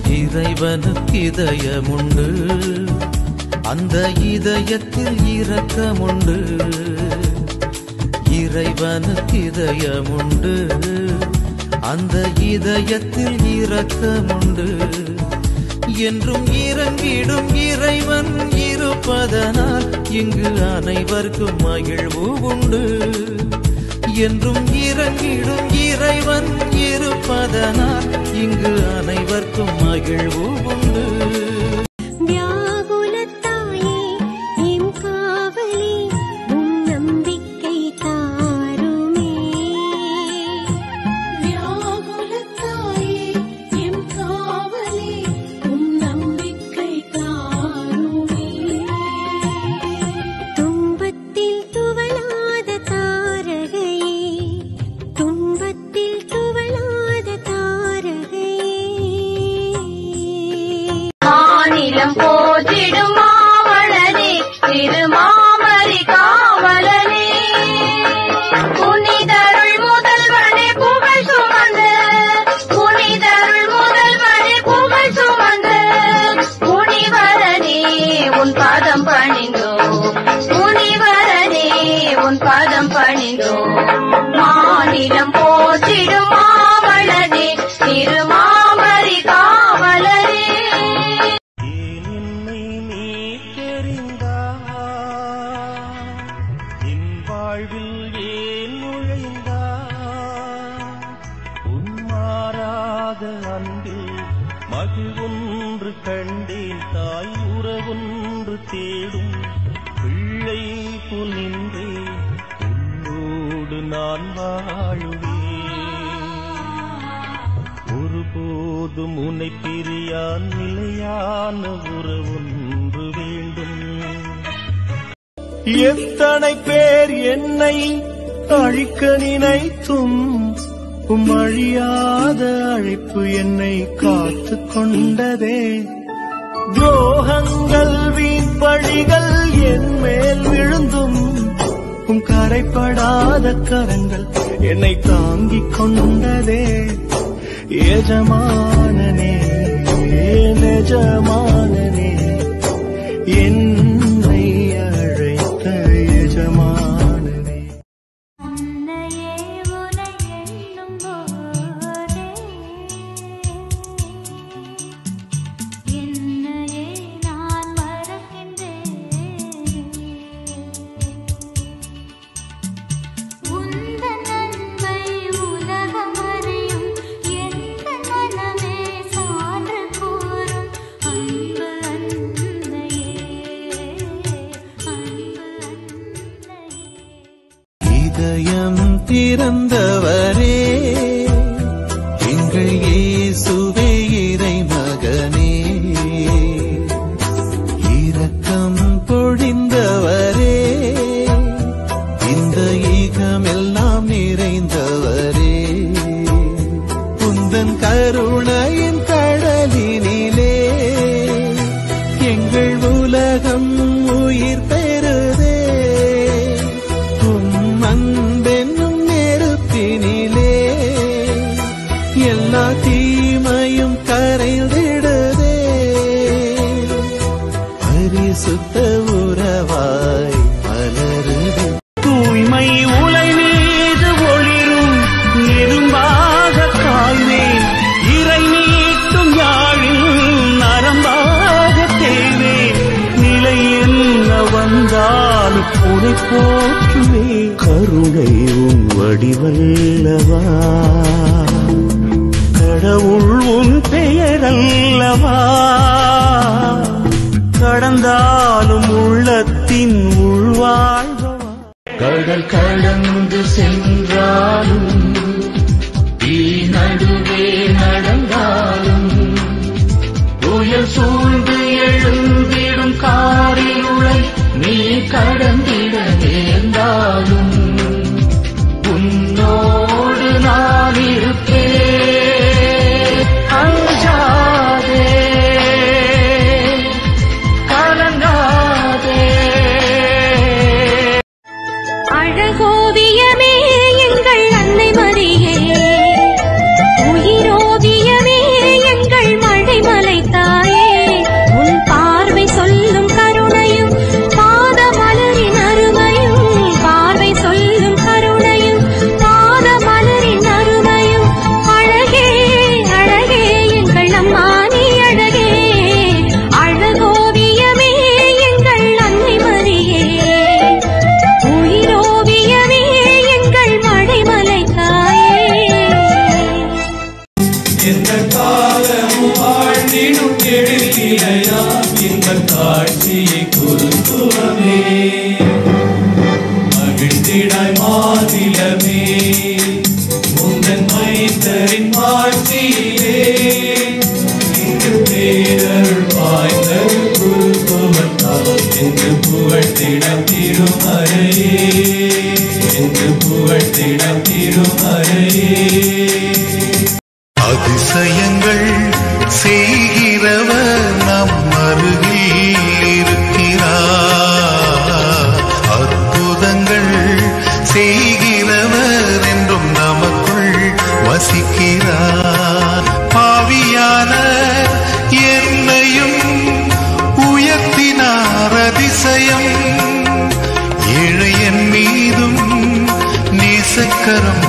இறைவனுக்கு இதயமுண்டு அந்த இதயத்தில் இரக்கமுண்டு இறைவனுக்கு இதயமுண்டு அந்த இதயத்தில் இரக்கமுண்டு என்றும் இறங்கிடும் இறைவன் இருப்பதனால் இங்கு அனைவருக்கும் மகிழ்வு உண்டு என்றும் இறங்கிடும் இறைவன் இருப்பதனால் இங்கு அனைவருக்கும் மகிழ்வு உண்டு வியாகுலத்தாயே எம் காவலே உம் நம்பிக்கை தாருமே வியாகுலத்தாயே எம் காவலே உம் நம்பிக்கை தாருமே துன்பத்தில் துவளாத தாரகையே துன்பத்தில் துவளாத தாரகையே மாநிலம் போற்றிடும் மாவளனே திருமாமரி காவலனே புனிதருள் முதல்வனே புகழ் சுமந்த புனிதருள் முதல்வனே புகழ் சுமந்த முனிவரனே உன் பாதம் பணிந்தோ முனிவரனே உன் பாதம் பணிந்தோ மாநிலம் போற்றிடும் மாவளனே திருமாமரி காவலனே என்னை நீ தெரிந்தாய் என் வாழ்வில் ஏன் நுழைந்தாய் உன் மாறாத அன்பில் மகிழ்வொன்று கண்டேன் தாய் உறவொன்று தேடும் பிள்ளை போல் நின்றேன் உன்னோடு நான் வாழுவேன் ஒருபோதும் உன்னை பிரியா நிலையான உறவொன்று வேண்டும் எத்தனை பேர் என்னை அழிக்க நினைத்தும் உம் அழியாத அழைப்பு என்னை காத்து கொண்டதே துரோகங்கள் வீண்பழிகள் என் மேல் விழுந்தும் உம் கரைப்படாத கரங்கள் என்னை தாங்கிக் கொண்டதே எஜமானனே எஜமானனே என்னை அழைத்த எஜமானனே உன்னையே உனை எண்ணும் போதே என்னையே நான் மறக்கின்றேன் உந்தன் அன்பை உலகம் அறியும் எந்த மனமே சான்று கூறும் அன்பு அன்னையே அன்பு அன்னையே இதயம் திறந்தவரே எங்கள் இயேசுவே இறை மகனே இரக்கம் பொழிந்தவரே இந்த ஈகமெல்லாம் நிறைந்தவரே உந்தன் கருணையின் கடலினிலே எங்கள் உலகம் உயிர் பெறுதே உம் அன்பென்னும் நெருப்பினிலே எல்லா தீமையும் கரைந்திடுதே பரிசுத்த உறவாய் மலருதே தூய்மை உலை மீது ஒளிரும் இரும்பாக காய்வேன் இறை நீட்டும் யாழில் நரம்பாக தேய்வேன் நிலை என்ன வந்தாலும் உனை போற்றுவே கருணை உன் வடிவல்லவா கடவுள் உன் பெயரல்லவா கடந்தாலும் உள்ளத்தின் உள்வாழ்வா கடல் கடந்து சென்றாலும் தீ நடுவே நடந்தாலும் புயல் சூழ்ந்து எழுந்திடும் காரிருளை நீ கடந்திட நேர்ந்தாலும் உன்னோடு நான் இருப்பேன் அஞ்சாதே கலங்காதே அழகோவியமே எங்கள் அன்னை மரியே காலமும் வாழ்ந்திடும் கெடுக்கிலையா இன்பக் காட்சியை குறுக்குவமே மகிழ்ந்திடாய் மாநிலமே முந்தன் மைந்தரின் மாட்சியிலே இங்கு பேரருள் பாய்ந்தது குருத்துவத்தால் என்று புகழ்த்திடம் திருமறையே என்று புகழ்த்திடம் திருமறையே அதிசயங்கள் செய்கிறவர் நம் அருகில் இருக்கிறார் அற்புதங்கள் செய்கிறவர் என்றும் நமக்குள் வசிக்கிறார் பாவியான என்னையும் உயர்த்தினார் அதிசயம் ஏழையன் மீதும் நேசக்கரம்